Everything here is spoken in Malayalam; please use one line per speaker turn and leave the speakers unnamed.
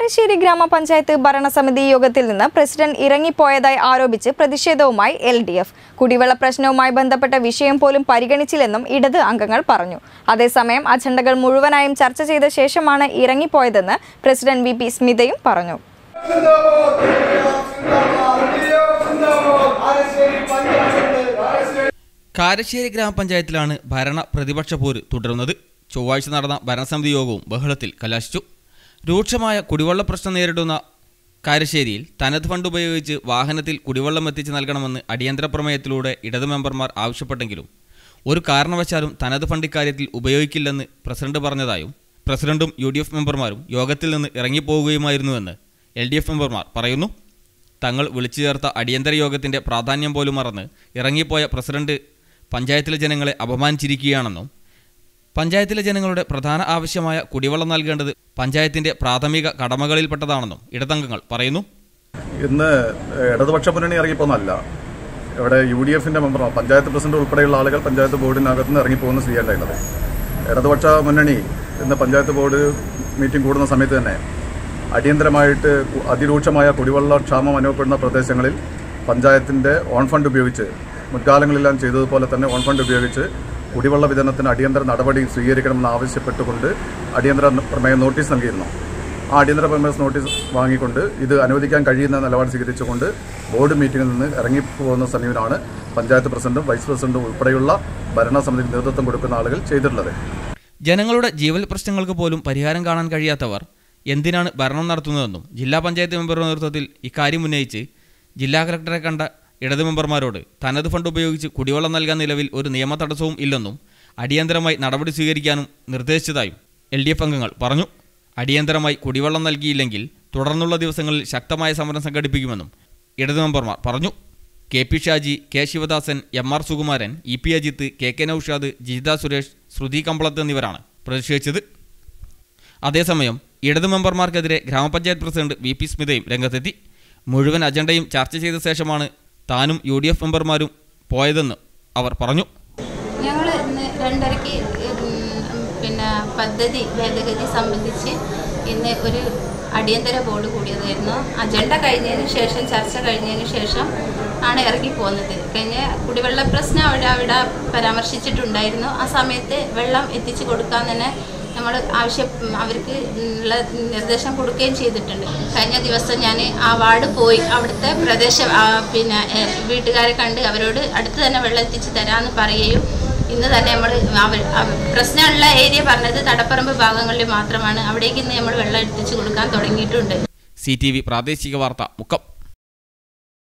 കാരശ്ശേരി ഗ്രാമപഞ്ചായത്ത് ഭരണസമിതി യോഗത്തിൽ നിന്ന് പ്രസിഡന്റ് ഇറങ്ങിപ്പോയതായി ആരോപിച്ച് പ്രതിഷേധവുമായി എൽ ഡി എഫ് കുടിവെള്ള പ്രശ്നവുമായി ബന്ധപ്പെട്ട വിഷയം പോലും പരിഗണിച്ചില്ലെന്നും ഇടത് അംഗങ്ങൾ പറഞ്ഞു അതേസമയം അജണ്ടകൾ മുഴുവനായും ചർച്ച ചെയ്ത ശേഷമാണ് ഇറങ്ങിപ്പോയതെന്ന് പ്രസിഡന്റ് വി പി സ്മിതയും പറഞ്ഞു
കാരശ്ശേരി ഗ്രാമപഞ്ചായത്തിലാണ് ഭരണ പ്രതിപക്ഷ പോര് തുടരുന്നത് ചൊവ്വാഴ്ച നടന്ന ഭരണസമിതി യോഗവും ബഹളത്തിൽ കലാശിച്ചു രൂക്ഷമായ കുടിവെള്ള പ്രശ്നം നേരിടുന്ന കാരശ്ശേരിയിൽ തനത് ഫണ്ട് ഉപയോഗിച്ച് വാഹനത്തിൽ കുടിവെള്ളം എത്തിച്ചു നൽകണമെന്ന് അടിയന്തര പ്രമേയത്തിലൂടെ ഇടത് മെമ്പർമാർ ആവശ്യപ്പെട്ടെങ്കിലും ഒരു കാരണവശാലും തനത് ഫണ്ട് ഇക്കാര്യത്തിൽ ഉപയോഗിക്കില്ലെന്ന് പ്രസിഡന്റ് പറഞ്ഞതായും പ്രസിഡന്റും യു ഡി എഫ് മെമ്പർമാരും യോഗത്തിൽ നിന്ന് ഇറങ്ങിപ്പോവുകയുമായിരുന്നുവെന്ന് എൽ ഡി എഫ് മെമ്പർമാർ പറയുന്നു തങ്ങൾ വിളിച്ചു ചേർത്ത അടിയന്തര യോഗത്തിന്റെ പ്രാധാന്യം പോലും മറന്ന് ഇറങ്ങിപ്പോയ പ്രസിഡന്റ് പഞ്ചായത്തിലെ ജനങ്ങളെ അപമാനിച്ചിരിക്കുകയാണെന്നും പഞ്ചായത്തിലെ ജനങ്ങളുടെ പ്രധാന ആവശ്യമായ കുടിവെള്ളം നൽകേണ്ടത് പഞ്ചായത്തിന്റെ പ്രാഥമിക കടമകളിൽപ്പെട്ടതാണെന്നും ഇടതംഗങ്ങൾ പറയുന്നു
ഇന്ന് ഇടതുപക്ഷ മുന്നണി ഇറങ്ങിപ്പോന്നല്ല ഇവിടെ യു ഡി എഫിന്റെ മെമ്പർ പഞ്ചായത്ത് പ്രസിഡന്റ് ഉൾപ്പെടെയുള്ള ആളുകൾ പഞ്ചായത്ത് ബോർഡിനകത്ത് നിന്ന് ഇറങ്ങിപ്പോകുന്ന സ്ഥിതിയുണ്ടായിരുന്നത് ഇടതുപക്ഷ മുന്നണി ഇന്ന് പഞ്ചായത്ത് ബോർഡ് മീറ്റിംഗ് കൂടുന്ന സമയത്ത് തന്നെ അടിയന്തരമായിട്ട് കു- അതിരൂക്ഷമായ കുടിവെള്ള ക്ഷാമം അനുഭവപ്പെടുന്ന പ്രദേശങ്ങളിൽ പഞ്ചായത്തിന്റെ ഓൺ ഫണ്ട് ഉപയോഗിച്ച് മുൻകാലങ്ങളെല്ലാം ചെയ്തതുപോലെ തന്നെ ഓൺ ഫണ്ട് ഉപയോഗിച്ച് കുടിവെള്ള വിതരണത്തിന് അടിയന്തര നടപടി സ്വീകരിക്കണമെന്ന് ആവശ്യപ്പെട്ടുകൊണ്ട് അടിയന്തര പ്രമേയ നോട്ടീസ് നൽകിയിരുന്നു ആ അടിയന്തര പ്രമേയ നോട്ടീസ് വാങ്ങിക്കൊണ്ട് ഇത് അനുവദിക്കാൻ കഴിയുന്ന നിലപാട് സ്വീകരിച്ചുകൊണ്ട് ബോർഡ് മീറ്റിംഗിൽ നിന്ന് ഇറങ്ങിപ്പോകുന്ന സമീപനമാണ് പഞ്ചായത്ത് പ്രസിഡന്റും വൈസ് പ്രസിഡന്റും ഉൾപ്പെടെയുള്ള ഭരണസമിതിക്ക് നേതൃത്വം കൊടുക്കുന്ന ആളുകൾ ചെയ്തിട്ടുള്ളത്
ജനങ്ങളുടെ ജീവൽ പ്രശ്നങ്ങൾക്ക് പോലും പരിഹാരം കാണാൻ കഴിയാത്തവർ എന്തിനാണ് ഭരണം നടത്തുന്നതെന്നും ജില്ലാ പഞ്ചായത്ത് മെമ്പറുടെ നേതൃത്വത്തിൽ ഇക്കാര്യം ഉന്നയിച്ച് ജില്ലാ കളക്ടറെ കണ്ട ഇടത് മെമ്പർമാരോട് തനത് ഫണ്ട് ഉപയോഗിച്ച് കുടിവെള്ളം നൽകാൻ നിലവിൽ ഒരു നിയമ തടസ്സവും ഇല്ലെന്നും അടിയന്തരമായി നടപടി സ്വീകരിക്കാനും നിർദ്ദേശിച്ചതായും എൽ ഡി എഫ് അംഗങ്ങൾ പറഞ്ഞു അടിയന്തരമായി കുടിവെള്ളം നൽകിയില്ലെങ്കിൽ തുടർന്നുള്ള ദിവസങ്ങളിൽ ശക്തമായ സമരം സംഘടിപ്പിക്കുമെന്നും ഇടത് മെമ്പർമാർ പറഞ്ഞു K P Shaji K Sivadasan M R Sukumaran E P Ajith K K Noushad Jijitha Suresh Shruthi Kambalath എന്നിവരാണ് പ്രതിഷേധിച്ചത് അതേസമയം ഇടത് മെമ്പർമാർക്കെതിരെ ഗ്രാമപഞ്ചായത്ത് പ്രസിഡന്റ് വി പി സ്മിതയും രംഗത്തെത്തി മുഴുവൻ അജണ്ടയും ചർച്ച ചെയ്ത ശേഷമാണ് താനും യു ഡി എഫ് മെമ്പർമാരും പോയതെന്ന് അവർ പറഞ്ഞു
ഞങ്ങൾ ഇന്ന് രണ്ടരയ്ക്ക് ഉം, പിന്നെ പദ്ധതി ഭേദഗതി സംബന്ധിച്ച് ഇന്ന് ഒരു അടിയന്തര ബോർഡ് കൂടിയതായിരുന്നു അജണ്ട കഴിഞ്ഞതിന് ശേഷം ചർച്ച കഴിഞ്ഞതിന് ശേഷം ആണ് ഇറങ്ങി പോകുന്നത് കഴിഞ്ഞ കുടിവെള്ള പ്രശ്നം അവിടെ അവിടെ പരാമർശിച്ചിട്ടുണ്ടായിരുന്നു ആ സമയത്ത് വെള്ളം എത്തിച്ചു കൊടുക്കാൻ തന്നെ നമ്മൾ ആവശ്യം അവർക്ക് ഉള്ള നിർദ്ദേശം കൊടുക്കുകയും ചെയ്തിട്ടുണ്ട് കഴിഞ്ഞ ദിവസം ഞാൻ ആ വാർഡ് പോയി അവിടുത്തെ പ്രദേശം ആ, പിന്നെ ഏ, വീട്ടുകാരെ കണ്ട് അവരോട് അടുത്ത് തന്നെ വെള്ളം എത്തിച്ച് തരാമെന്ന് പറയുകയും ഇന്ന് തന്നെ നമ്മൾ അവർ അവ- പ്രശ്നമുള്ള ഏരിയ പറഞ്ഞത് തടപ്പറമ്പ് ഭാഗങ്ങളിൽ മാത്രമാണ് അവിടേക്ക് ഇന്ന് നമ്മൾ വെള്ളം എത്തിച്ചു കൊടുക്കാൻ തുടങ്ങിയിട്ടുണ്ട്
സി ടി വി പ്രാദേശിക വാർത്ത മുക്കം